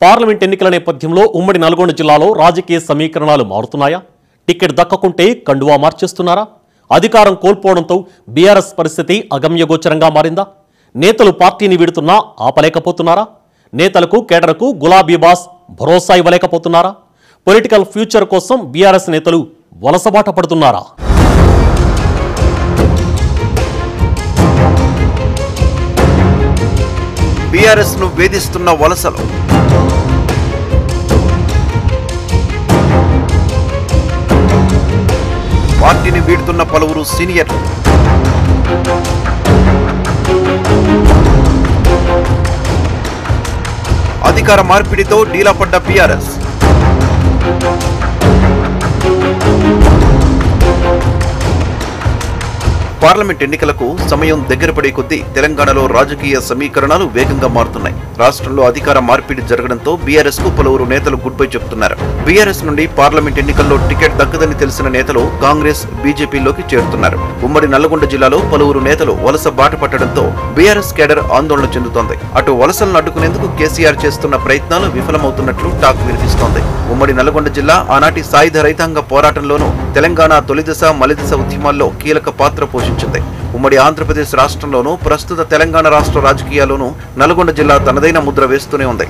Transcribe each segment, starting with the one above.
parliament ఎన్నికల నేపథ్యంలో ఉమ్మడి నల్గొండ జిల్లాలో రాజకీయ సమీకరణాలు మారుతున్నాయా టికెట్ దక్కకుంటే కండువా మార్చేస్తున్నారా అధికారం కోల్పోవడంతో బీఆర్ఎస్ పరిస్థితి అగమ్యగోచరంగా మారిందా నేతలు పార్టీని వీడుతున్నా ఆపలేకపోతున్నారా నేతలకు కేడర్కు గులాబీ బాస్ భరోసా ఇవ్వలేకపోతున్నారా పొలిటికల్ ఫ్యూచర్ కోసం బీఆర్ఎస్ నేతలు వలసబాట పడుతున్నారా బీఆర్ఎస్ ను వేధిస్తున్న వలసలు పార్టీని వీడుతున్న పలువురు సీనియర్లు అధికార మార్పిడితో డీలా పడ్డ బీఆర్ఎస్ పార్లమెంట్ ఎన్నికలకు సమయం దగ్గర పడే కొద్దీ తెలంగాణలో రాజకీయ సమీకరణాలు వేగంగా మారుతున్నాయి రాష్ట్రంలో అధికార మార్పిడి జరగడంతో బీఆర్ఎస్ కు పలువురు నేతలు గుడ్ బై చెప్తున్నారు బీఆర్ఎస్ నుండి పార్లమెంట్ ఎన్నికల్లో టికెట్ దక్కదని తెలిసిన నేతలు కాంగ్రెస్ బీజేపీలోకి చేరుతున్నారు ఉమ్మడి నల్లగొండ జిల్లాలో పలువురు నేతలు వలస బాట పట్టడంతో బీఆర్ఎస్ కేడర్ ఆందోళన చెందుతోంది అటు వలసలను అడ్డుకునేందుకు కేసీఆర్ చేస్తున్న ప్రయత్నాలు విఫలమవుతున్నట్లు టాక్ వినిపిస్తోంది ఉమ్మడి నల్గొండ జిల్లా ఆనాటి సాయుధ రైతాంగ పోరాటంలోనూ తెలంగాణ తొలిదశ మలిదశ ఉద్యమాల్లో కీలక పాత్ర పోషించింది ఉమ్మడి ఆంధ్రప్రదేశ్ రాష్ట్రంలోనూ ప్రస్తుత తెలంగాణ రాష్ట్ర రాజకీయాల్లోనూ నల్గొండ జిల్లా తనదైన ముద్ర వేస్తూనే ఉంది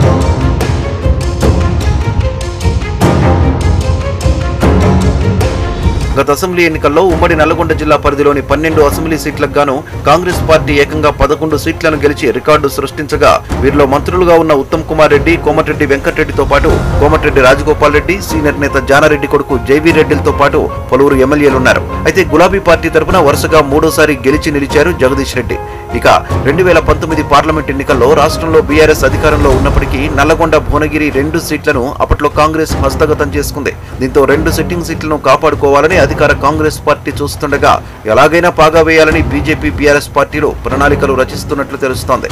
గత అసెంబ్లీ ఎన్నికల్లో ఉమ్మడి నల్లగొండ జిల్లా పరిధిలోని పన్నెండు అసెంబ్లీ సీట్లకు గాను కాంగ్రెస్ పార్టీ ఏకంగా పదకొండు సీట్లను గెలిచి రికార్డు సృష్టించగా వీరిలో మంత్రులుగా ఉన్న ఉత్తమ్ కుమార్ రెడ్డి కోమటిరెడ్డి వెంకటరెడ్డితో పాటు కోమటిరెడ్డి రాజగోపాల్ రెడ్డి సీనియర్ నేత జానారెడ్డి కొడుకు జైవీ రెడ్డిలతో పాటు పలువురు ఎమ్మెల్యేలున్నారు అయితే గులాబీ పార్టీ తరపున వరుసగా మూడోసారి గెలిచి నిలిచారు జగదీష్ రెడ్డి ఇక రెండు వేల పంతొమ్మిది పార్లమెంట్ ఎన్నికల్లో రాష్ట్రంలో బీఆర్ఎస్ అధికారంలో ఉన్నప్పటికీ నల్లగొండ భువనగిరి రెండు సీట్లను అప్పట్లో కాంగ్రెస్ హస్తగతం చేసుకుంది దీంతో రెండు సిట్టింగ్ సీట్లను కాపాడుకోవాలని అధికార కాంగ్రెస్ పార్టీ చూస్తుండగా ఎలాగైనా పాగా వేయాలని బీజేపీ బీఆర్ఎస్ పార్టీలు ప్రణాళికలు రచిస్తున్నట్లు తెలుస్తోంది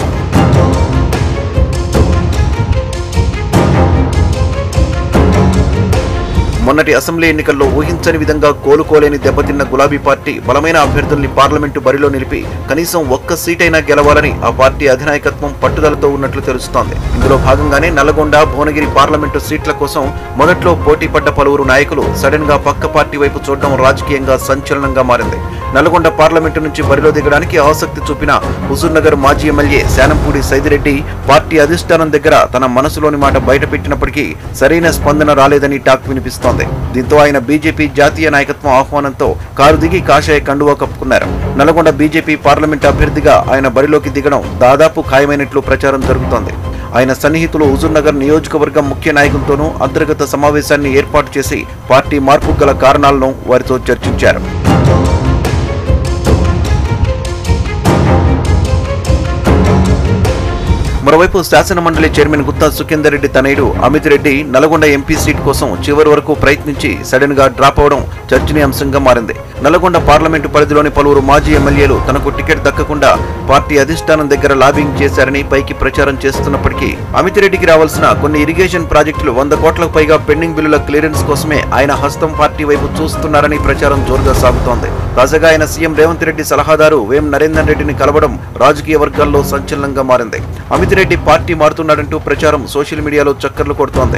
మొన్నటి అసెంబ్లీ ఎన్నికల్లో ఊహించని విధంగా కోలుకోలేని దెబ్బతిన్న గులాబీ పార్టీ బలమైన అభ్యర్థుల్ని పార్లమెంటు బరిలో నిలిపి కనీసం ఒక్క సీటైనా గెలవాలని ఆ పార్టీ అధినాయకత్వం పట్టుదలతో ఉన్నట్లు తెలుస్తోంది ఇందులో భాగంగానే నల్లగొండ భువనగిరి పార్లమెంటు సీట్ల కోసం మొదట్లో పోటీ పడ్డ పలువురు నాయకులు సడన్ గా పక్క పార్టీ వైపు చూడడం రాజకీయంగా సంచలనంగా మారింది నల్గొండ పార్లమెంటు నుంచి బరిలో దిగడానికి ఆసక్తి చూపిన హుజూర్నగర్ మాజీ ఎమ్మెల్యే శానంపూడి సైదిరెడ్డి పార్టీ అధిష్టానం దగ్గర తన మనసులోని మాట బయటపెట్టినప్పటికీ సరైన స్పందన రాలేదని టాక్ వినిపిస్తోంది దీంతో ఆయన బీజేపీ జాతీయ నాయకత్వం ఆహ్వానంతో కారు దిగి కాషాయ కండువా కప్పుకున్నారు నల్గొండ బీజేపీ పార్లమెంట్ అభ్యర్థిగా ఆయన బరిలోకి దిగడం దాదాపు ఖాయమైనట్లు ప్రచారం జరుగుతోంది ఆయన సన్నిహితులు హుజూర్నగర్ నియోజకవర్గం ముఖ్య నాయకులతోనూ అంతర్గత సమావేశాన్ని ఏర్పాటు చేసి పార్టీ మార్పుకు గల కారణాలను వారితో చర్చించారు మరోవైపు శాసన మండలి చైర్మన్ గుత్తా సుఖేందర్ రెడ్డి తనయుడు అమిత్ రెడ్డి నల్గొండ ఎంపీ సీట్ కోసం చివరి వరకు ప్రయత్నించి సడన్ గా డ్రాప్ అవడం చర్చనీయాంశంగా మారింది నల్గొండ పార్లమెంటు పరిధిలోని పలువురు మాజీ ఎమ్మెల్యేలు తనకు టికెట్ దక్కకుండా పార్టీ అధిష్టానం దగ్గర లాబింగ్ చేశారని పైకి ప్రచారం చేస్తున్నప్పటికీ అమిత్ రెడ్డికి రావాల్సిన కొన్ని ఇరిగేషన్ ప్రాజెక్టులు వంద కోట్లకు పైగా పెండింగ్ బిల్లుల క్లియరెన్స్ కోసమే ఆయన హస్తం పార్టీ వైపు చూస్తున్నారని ప్రచారం జోరుగా సాగుతోంది తాజాగా ఆయన సీఎం రేవంత్ రెడ్డి సలహాదారు వేం నరేందర్ రెడ్డిని కలవడం రాజకీయ వర్గాల్లో సంచలనంగా మారింది అమిత్ రెడ్డి పార్టీ మారుతున్నాడంటూ ప్రచారం సోషల్ మీడియాలో చక్కర్లు కొడుతోంది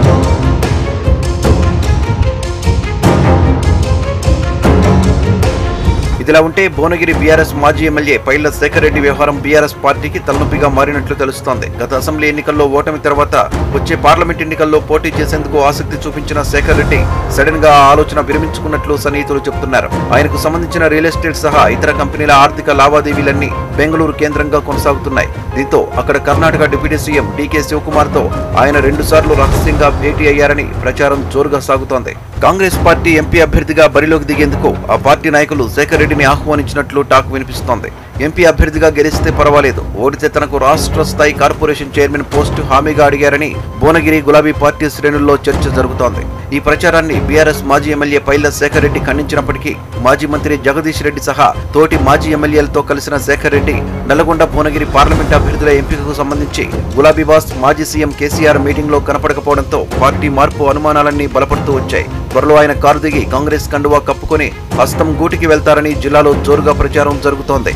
ఇదిలా ఉంటే భువనగిరి బీఆర్ఎస్ మాజీ ఎమ్మెల్యే పైళ్ల శేఖర్ రెడ్డి వ్యవహారం బీఆర్ఎస్ పార్టీకి తలనొప్పిగా మారినట్లు తెలుస్తోంది గత అసెంబ్లీ ఎన్నికల్లో ఓటమి తర్వాత వచ్చే పార్లమెంట్ ఎన్నికల్లో పోటీ చేసేందుకు ఆసక్తి చూపించిన శేఖర్ రెడ్డి సడన్ గా ఆ ఆలోచన విరమించుకున్నట్లు సన్నిహితులు చెబుతున్నారు ఆయనకు సంబంధించిన రియల్ ఎస్టేట్ సహా ఇతర కంపెనీల ఆర్థిక లావాదేవీలన్నీ బెంగళూరు కేంద్రంగా కొనసాగుతున్నాయి దీంతో అక్కడ Karnataka deputy CM DK Shivakumar తో ఆయన రెండు సార్లు రహస్యంగా భేటీ అయ్యారని ప్రచారం జోరుగా సాగుతోంది కాంగ్రెస్ పార్టీ ఎంపీ అభ్యర్థిగా బరిలోకి దిగేందుకు ఆ పార్టీ నాయకులు శేఖర్ రెడ్డిని ఆహ్వానించినట్లు టాక్ వినిపిస్తోంది ఎంపీ అభ్యర్థిగా గెలిస్తే పర్వాలేదు ఓడితే తనకు రాష్ట్ర స్థాయి కార్పొరేషన్ చైర్మన్ పోస్టు హామీగా అడిగారని భువనగిరి గులాబీ పార్టీ శ్రేణుల్లో చర్చ జరుగుతోంది ఈ ప్రచారాన్ని బీఆర్ఎస్ మాజీ ఎమ్మెల్యే పైల శేఖర్ రెడ్డి ఖండించినప్పటికీ మాజీ మంత్రి జగదీష్ రెడ్డి సహా తోటి మాజీ ఎమ్మెల్యేలతో కలిసిన శేఖర్ రెడ్డి నల్లగొండ భువనగిరి పార్లమెంట్ అభ్యర్థుల ఎంపికకు సంబంధించి గులాబీ బాస్ మాజీ సీఎం కేసీఆర్ మీటింగ్ లో కనపడకపోవడంతో పార్టీ మార్పు అనుమానాలన్నీ బలపడుతూ వచ్చాయి త్వరలో ఆయన కారు దిగి కాంగ్రెస్ కండువా కప్పుకొని హస్తం గూటికి వెళ్తారని జిల్లాలో జోరుగా ప్రచారం జరుగుతోంది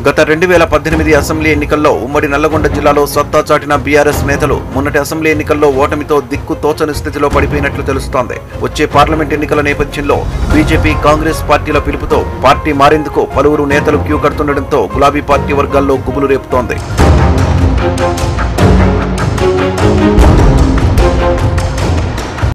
గత రెండు వేల పద్దెనిమిది అసెంబ్లీ ఎన్నికల్లో ఉమ్మడి నల్లగొండ జిల్లాలో సత్తా చాటిన బీఆర్ఎస్ నేతలు మొన్నటి అసెంబ్లీ ఎన్నికల్లో ఓటమితో దిక్కు తోచని స్థితిలో పడిపోయినట్లు తెలుస్తోంది వచ్చే పార్లమెంట్ ఎన్నికల నేపథ్యంలో బీజేపీ కాంగ్రెస్ పార్టీల పిలుపుతో పార్టీ మారేందుకు పలువురు నేతలు క్యూ కడుతుండటంతో గులాబీ పార్టీ వర్గాల్లో గుబులు రేపుతోంది